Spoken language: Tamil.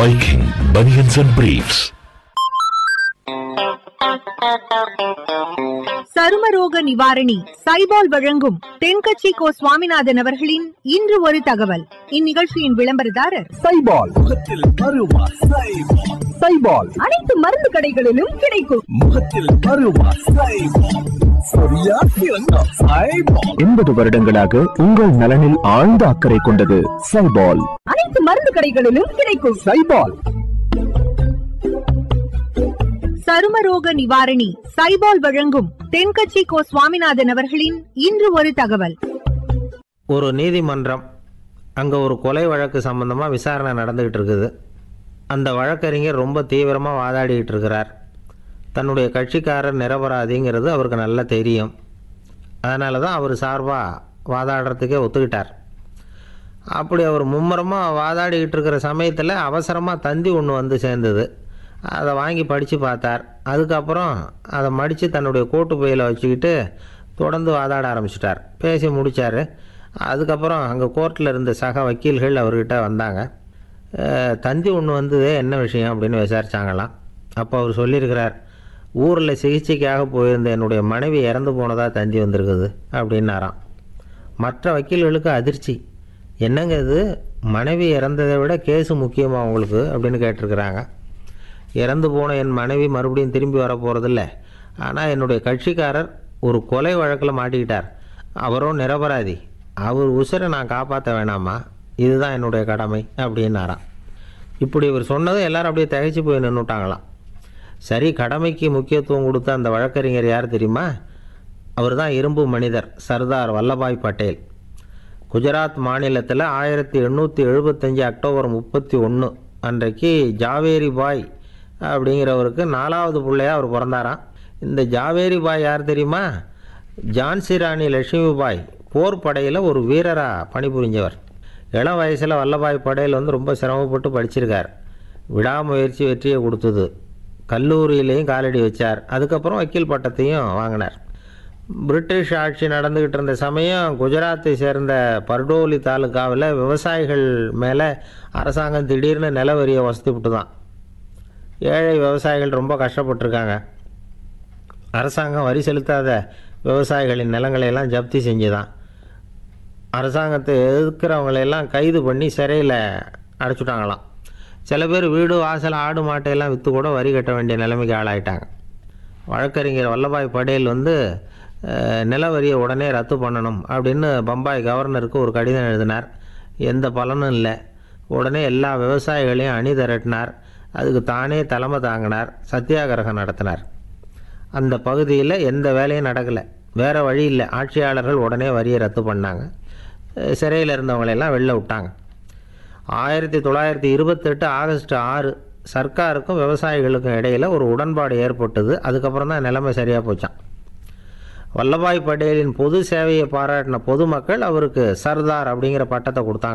Viking Bunions and Briefs. சருமரோக நிவாரணி சைபால் வழங்கும் தென்கட்சி கோ சுவாமிநாதன் அவர்களின் இன்று ஒரு தகவல் இந்நிகழ்ச்சியின் விளம்பரதாரர் சைபால் முகத்தில் பருவா சைபால் சைபால் அனைத்து மருந்து கடைகளிலும் கிடைக்கும் முகத்தில் பருவா சைபால் சரியா சிறந்த சைபால் எண்பது வருடங்களாக உங்கள் நலனில் ஆழ்ந்த அக்கறை கொண்டது சைபால் அனைத்து மருந்து கடைகளிலும் கிடைக்கும் சைபால் சருமரோக நிவாரணி சைபால் வழங்கும் தென்கட்சி கோ சுவாமிநாதன் அவர்களின் இன்று ஒரு தகவல் ஒரு நீதிமன்றம் அங்கே ஒரு கொலை வழக்கு சம்மந்தமாக விசாரணை நடந்துக்கிட்டு இருக்குது அந்த வழக்கறிஞர் ரொம்ப தீவிரமாக வாதாடிக்கிட்டு இருக்கிறார் தன்னுடைய கட்சிக்காரர் நிரபராதிங்கிறது அவருக்கு நல்லா தெரியும் அதனால தான் அவர் சார்பாக வாதாடுறதுக்கே ஒத்துக்கிட்டார் அப்படி அவர் மும்முரமாக வாதாடிக்கிட்டு இருக்கிற சமயத்தில் அவசரமாக தந்தி ஒன்று வந்து சேர்ந்தது அதை வாங்கி படித்து பார்த்தார் அதுக்கப்புறம் அதை மடித்து தன்னுடைய கோட்டு பையில் வச்சுக்கிட்டு தொடர்ந்து வாதாட ஆரம்பிச்சிட்டார் பேசி முடித்தார் அதுக்கப்புறம் அங்கே கோர்ட்டில் இருந்த சக வக்கீல்கள் அவர்கிட்ட வந்தாங்க அஹ், தந்தி ஒன்று வந்தது என்ன விஷயம் அப்படின்னு விசாரிச்சாங்களாம் அப்போ அவர் சொல்லியிருக்கிறார் ஊரில் சிகிச்சைக்காக போயிருந்த என்னுடைய மனைவி இறந்து போனதாக தந்தி வந்திருக்குது அப்படின்னாராம் மற்ற வக்கீல்களுக்கு அதிர்ச்சி என்னங்க இது மனைவி இறந்ததை விட கேஸு முக்கியமா உங்களுக்கு அப்படின்னு கேட்டிருக்கிறாங்க இறந்து போன என் மனைவி மறுபடியும் திரும்பி வர போகிறதில்ல ஆனால் என்னுடைய கட்சிக்காரர் ஒரு கொலை வழக்கில் மாட்டிக்கிட்டார் அவரும் நிரபராதி அவர் உசுரை நான் காப்பாற்ற வேணாமா இதுதான் என்னுடைய கடமை அப்படின்னாராம் இப்படி இவர் சொன்னதும் எல்லாரும் அப்படியே திகைச்சு போய் நின்றுட்டாங்களாம் சரி கடமைக்கு முக்கியத்துவம் கொடுத்த அந்த வழக்கறிஞர் யார் தெரியுமா அவர் தான் இரும்பு மனிதர் சர்தார் வல்லபாய் பட்டேல் குஜராத் மாநிலத்தில் ஆயிரத்தி எண்ணூற்றி எழுபத்தஞ்சி அக்டோபர் முப்பத்தி ஒன்று அன்றைக்கு ஜாவேரி பாய் அப்படிங்கிறவருக்கு நாலாவது பிள்ளையா அவர் பிறந்தாராம் இந்த ஜாவேரி பாய் யார் தெரியுமா ஜான்சி ராணி லட்சுமி பாய் போர் படையில் ஒரு வீரராக பணிபுரிஞ்சவர் இளம் வயசில் வல்லபாய் படேல் வந்து ரொம்ப சிரமப்பட்டு படிச்சிருக்கார் விடாமுயற்சி வெற்றியை கொடுத்தது கல்லூரியிலையும் காலடி வச்சார் அதுக்கப்புறம் வக்கீல் பட்டத்தையும் வாங்கினார் பிரிட்டிஷ் ஆட்சி நடந்துக்கிட்டு இருந்த சமயம் குஜராத்தை சேர்ந்த பர்டோலி தாலுகாவில் விவசாயிகள் மேலே அரசாங்கம் திடீர்னு நிலவரியை வசதி விட்டு தான் ஏழை விவசாயிகள் ரொம்ப கஷ்டப்பட்டிருக்காங்க அரசாங்கம் வரி செலுத்தாத விவசாயிகளின் நிலங்களை எல்லாம் ஜப்தி செஞ்சுதான் அரசாங்கத்தை எதிர்க்கிறவங்களையெல்லாம் கைது பண்ணி சிறையில் அடைச்சுட்டாங்களாம் சில பேர் வீடு வாசல் ஆடு மாட்டையெல்லாம் விற்று கூட வரி கட்ட வேண்டிய நிலைமைக்கு ஆளாயிட்டாங்க வழக்கறிஞர் வல்லபாய் படேல் வந்து அஹ், நில வரியை உடனே ரத்து பண்ணணும் அப்படின்னு பம்பாய் கவர்னருக்கு ஒரு கடிதம் எழுதினார் எந்த பலனும் இல்லை உடனே எல்லா விவசாயிகளையும் அணி திரட்டினார் அதுக்கு தானே தலைமை தாங்கினார் சத்தியாகிரகம் நடத்தினார் அந்த பகுதியில் எந்த வேலையும் நடக்கலை வேறு வழி இல்லை ஆட்சியாளர்கள் உடனே வரியை ரத்து பண்ணாங்க அஹ் சிறையில் இருந்தவங்களையெல்லாம் வெளில விட்டாங்க ஆயிரத்தி தொள்ளாயிரத்தி இருபத்தெட்டு ஆகஸ்ட் ஆறு சர்க்காருக்கும் விவசாயிகளுக்கும் இடையில் ஒரு உடன்பாடு ஏற்பட்டது அதுக்கப்புறம் தான் நிலைமை சரியாக போச்சான் வல்லபாய் பட்டேலின் பொது சேவையை பாராட்டின பொதுமக்கள் அவருக்கு சர்தார் அப்படிங்கிற பட்டத்தை கொடுத்தாங்க